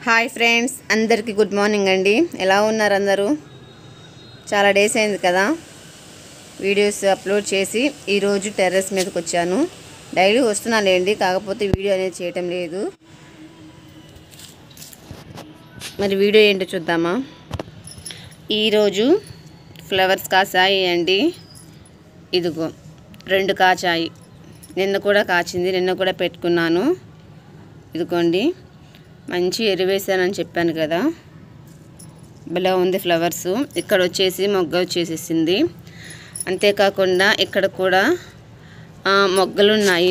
hi friends అందరికీ good morning అండి ఎలా ఉన్నారు అందరూ చాలా డేస్ అయింది కదా వీడియోస్ అప్లోడ్ చేసి ఈరోజు టెర్రస్ మీదకి వచ్చాను డైలీ వస్తున్నానులేండి కాకపోతే వీడియో అనేది చేయటం లేదు మరి వీడియో ఏంటో చూద్దామా ఈరోజు ఫ్లవర్స్ కాసాయి అండి ఇదిగో రెండు కాచాయి నిన్న కూడా కాచింది నిన్న కూడా పెట్టుకున్నాను ఇదిగోండి మంచి ఎరువేసానని చెప్పాను కదా భలే ఉంది ఫ్లవర్స్ ఇక్కడ వచ్చేసి మొగ్గ వచ్చేసేసింది అంతేకాకుండా ఇక్కడ కూడా ఆ, మొగ్గలు ఉన్నాయి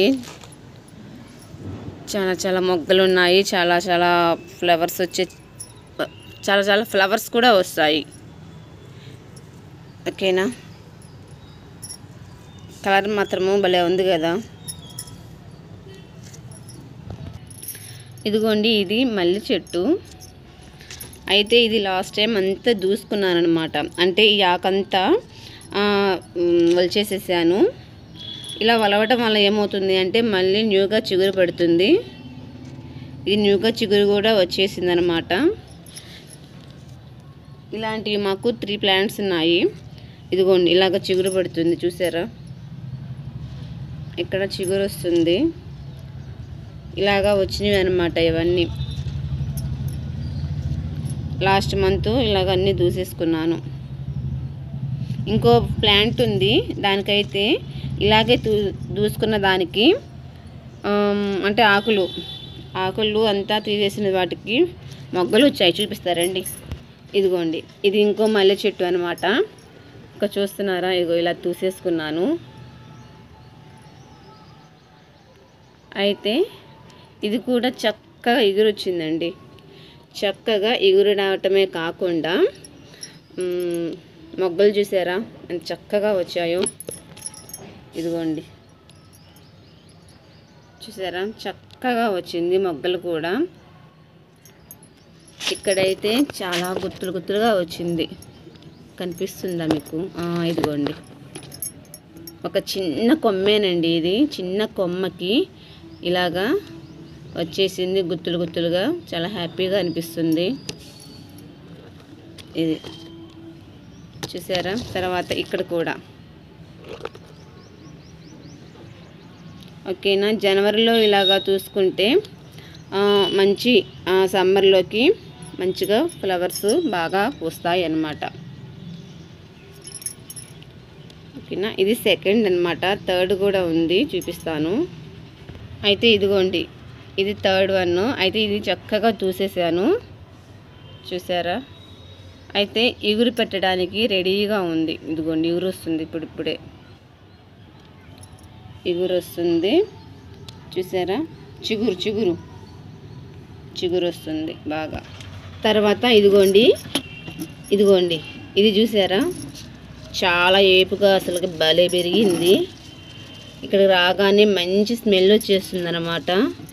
చాలా చాలా మొగ్గలు ఉన్నాయి చాలా చాలా ఫ్లవర్స్ వచ్చే చాలా చాలా ఫ్లవర్స్ కూడా వస్తాయి ఓకేనా కలర్ మాత్రము భలే ఉంది కదా ఇదిగోండి ఇది మల్లి చెట్టు అయితే ఇది లాస్ట్ టైం అంతా దూసుకున్నాను అనమాట అంటే ఈ ఆకంతా ఆ, మ్, వలిచేసేసాను ఇలా వలవటం వల్ల ఏమవుతుంది అంటే మళ్ళీ న్యూగా చిగురు పడుతుంది ఇది న్యూగా చిగురు కూడా వచ్చేసింది అనమాట ఇలాంటివి మాకు త్రీ ప్లాంట్స్ ఉన్నాయి ఇదిగోండి ఇలాగ చిగురు పడుతుంది చూసారా ఇక్కడ చిగురు వస్తుంది ఇలాగా వచ్చినవి అనమాట ఇవన్నీ లాస్ట్ మంత్ ఇలాగ అన్నీ దూసేసుకున్నాను ఇంకో ప్లాంట్ ఉంది దానికైతే ఇలాగే దూ దూసుకున్న దానికి ఆమ్, అంటే ఆకులు ఆకులు అంతా తీసేసిన వాటికి మొగ్గలు వచ్చాయి చూపిస్తారండి ఇదిగోండి ఇది ఇంకో మల్లె చెట్టు అనమాట ఇంకా చూస్తున్నారా ఇగో ఇలా తూసేసుకున్నాను అయితే ఇది కూడా చక్కగా ఎగురొచ్చిందండి చక్కగా ఎగురు రావటమే కాకుండా మ్, మొగ్గలు చూసారా ఎంత చక్కగా వచ్చాయో ఇదిగోండి చూసారా చక్కగా వచ్చింది మొగ్గలు కూడా ఇక్కడైతే చాలా గుత్తులు గుత్తులుగా వచ్చింది కనిపిస్తుందా మీకు ఆ, ఇదిగోండి ఒక చిన్న కొమ్మేనండి ఇది చిన్న కొమ్మకి ఇలాగా వచ్చేసింది గుత్తులు గుత్తులుగా చాలా హ్యాపీగా అనిపిస్తుంది ఇది చూసారా తర్వాత ఇక్కడ కూడా ఓకేనా జనవరిలో ఇలాగా చూసుకుంటే ఆ, మంచి ఆ, సమ్మర్లోకి మంచిగా ఫ్లవర్స్ బాగా పూస్తాయి అన్నమాట ఓకేనా ఇది సెకండ్ అన్నమాట థర్డ్ కూడా ఉంది చూపిస్తాను అయితే ఇదిగోండి ఇది థర్డ్ వన్ అయితే ఇది చక్కగా చూసేసాను చూసారా అయితే ఇగురు పెట్టడానికి రెడీగా ఉంది ఇదిగోండి ఇగురు వస్తుంది ఇప్పుడు ఇప్పుడే ఇగురు వస్తుంది చూసారా చిగురు చిగురు చిగురు వస్తుంది బాగా తర్వాత ఇదిగోండి ఇదిగోండి ఇది చూసారా చాలా ఏపుగా అసలు భలే పెరిగింది ఇక్కడ రాగానే మంచి స్మెల్ వచ్చేస్తుంది అనమాట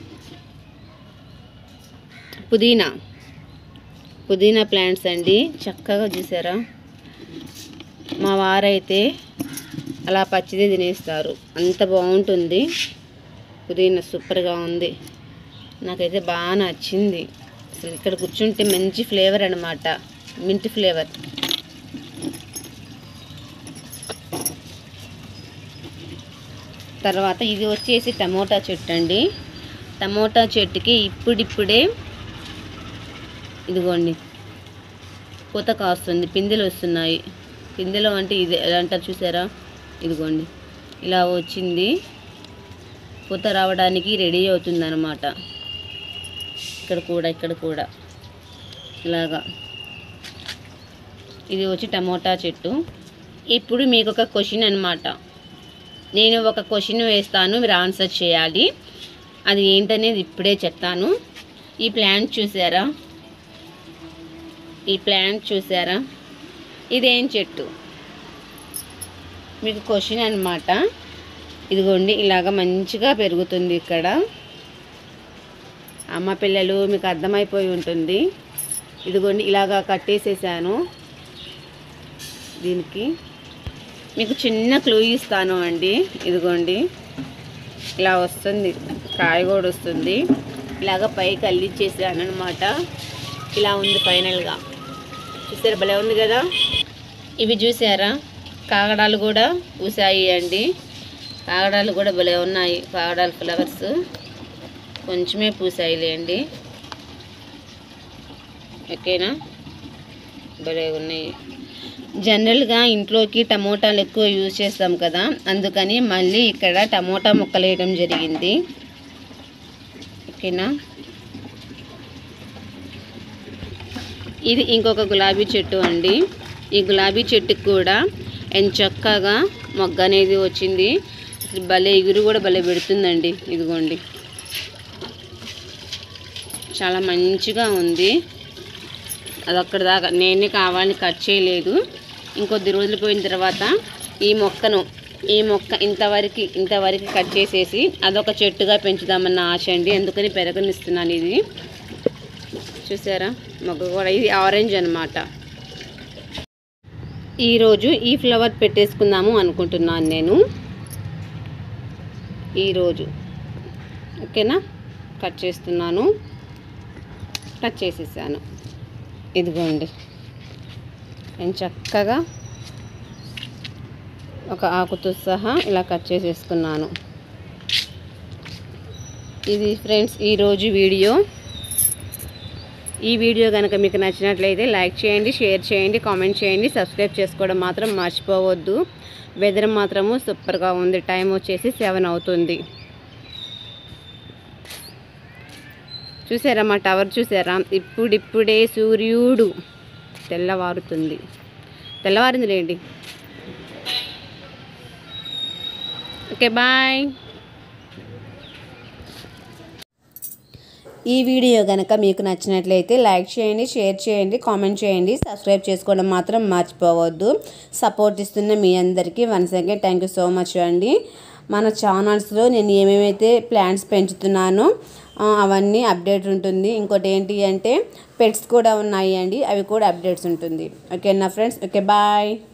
పుదీనా పుదీనా ప్లాంట్స్ అండి చక్కగా చూసారా మా వారైతే అలా పచ్చిదే తినేస్తారు అంత బాగుంటుంది పుదీనా సూపర్గా ఉంది నాకైతే బాగా నచ్చింది అసలు ఇక్కడ కూర్చుంటే మంచి ఫ్లేవర్ అనమాట మింట్ ఫ్లేవర్ తర్వాత ఇది వచ్చేసి టమోటా చెట్టు అండి టమోటా చెట్టుకి ఇప్పుడిప్పుడే ఇదిగోండి పూత కాస్తుంది పిందెలు వస్తున్నాయి పిందెలు అంటే ఇది ఎలా అంటారు చూసారా ఇదిగోండి ఇలా వచ్చింది పూత రావడానికి రెడీ అవుతుంది అనమాట ఇక్కడ కూడా ఇక్కడ కూడా ఇలాగా ఇది వచ్చి టమోటా చెట్టు ఇప్పుడు మీకు ఒక క్వశ్చన్ అనమాట నేను ఒక క్వశ్చన్ వేస్తాను మీరు ఆన్సర్ చేయాలి అది ఏంటనేది ఇప్పుడే చెప్తాను ఈ ప్లాంట్ చూసారా ఈ ప్లాంట్ చూసారా ఇదేం చెట్టు మీకు క్వశ్చన్ అనమాట ఇదిగోండి ఇలాగ మంచిగా పెరుగుతుంది ఇక్కడ అమ్మ పిల్లలు మీకు అర్థమైపోయి ఉంటుంది ఇదిగోండి ఇలాగా కట్టేసేసాను దీనికి మీకు చిన్న క్లూ ఇస్తాను అండి ఇదిగోండి ఇలా వస్తుంది కాయ కూడా వస్తుంది ఇలాగ పైకి అల్లిచ్చేసాను అనమాట ఇలా ఉంది ఫైనల్గా చూసారా భలే ఉంది కదా ఇవి చూసారా కాగడాలు కూడా పూసాయి అండి కాగడాలు కూడా భలే ఉన్నాయి కాగడాల ఫ్లవర్స్ కొంచెమే పూసాయిలే అండి ఓకేనా భలే ఉన్నాయి జనరల్గా ఇంట్లోకి టమోటాలు ఎక్కువ యూజ్ చేస్తాం కదా అందుకని మళ్ళీ ఇక్కడ టమోటా ముక్కలు వేయడం జరిగింది ఓకేనా ఇది ఇంకొక గులాబీ చెట్టు అండి ఈ గులాబీ చెట్టుకి కూడా ఎంత చక్కగా మొగ్గ అనేది వచ్చింది అసలు భలే ఎగురు కూడా భలే పెడుతుందండి ఇదిగోండి చాలా మంచిగా ఉంది అది అక్కడ దాకా నేనే కావాలని కట్ చేయలేదు ఇంకొద్ది రోజులు పోయిన తర్వాత ఈ మొక్కను ఈ మొక్క ఇంతవరకు ఇంతవరకు కట్ చేసేసి అదొక చెట్టుగా పెంచుదామన్న ఆశ అండి అందుకని పెరగనిస్తున్నాను ఇది చూసారా మొగ్గ కూడా ఇది ఆరెంజ్ అనమాట ఈరోజు ఈ ఫ్లవర్ పెట్టేసుకుందాము అనుకుంటున్నాను నేను ఈరోజు ఓకేనా కట్ చేస్తున్నాను కట్ చేసేసాను ఇదిగోండి నేను చక్కగా ఒక ఆకుతో సహా ఇలా కట్ చేసేసుకున్నాను ఇది ఫ్రెండ్స్ ఈరోజు వీడియో ఈ వీడియో కనుక మీకు నచ్చినట్లయితే లైక్ చేయండి షేర్ చేయండి కామెంట్ చేయండి సబ్స్క్రైబ్ చేసుకోవడం మాత్రం మర్చిపోవద్దు వెదర్ మాత్రము సూపర్గా ఉంది టైం వచ్చేసి సెవెన్ అవుతుంది చూసారా మా టవర్ చూసారా ఇప్పుడిప్పుడే సూర్యుడు తెల్లవారుతుంది తెల్లవారింది లేండి ఓకే బాయ్ ఈ వీడియో కనుక మీకు నచ్చినట్లయితే లైక్ చేయండి షేర్ చేయండి కామెంట్ చేయండి సబ్స్క్రైబ్ చేసుకోవడం మాత్రం మర్చిపోవద్దు సపోర్ట్ ఇస్తున్న మీ అందరికీ once again thank you so much అండి మన ఛానల్స్లో నేను ఏమేమైతే ప్లాంట్స్ పెంచుతున్నానో ఆ, అవన్నీ అప్డేట్ ఉంటుంది ఇంకోటి ఏంటి అంటే పెట్స్ కూడా ఉన్నాయి అండి అవి కూడా అప్డేట్స్ ఉంటుంది ఓకేనా ఫ్రెండ్స్ ఓకే బాయ్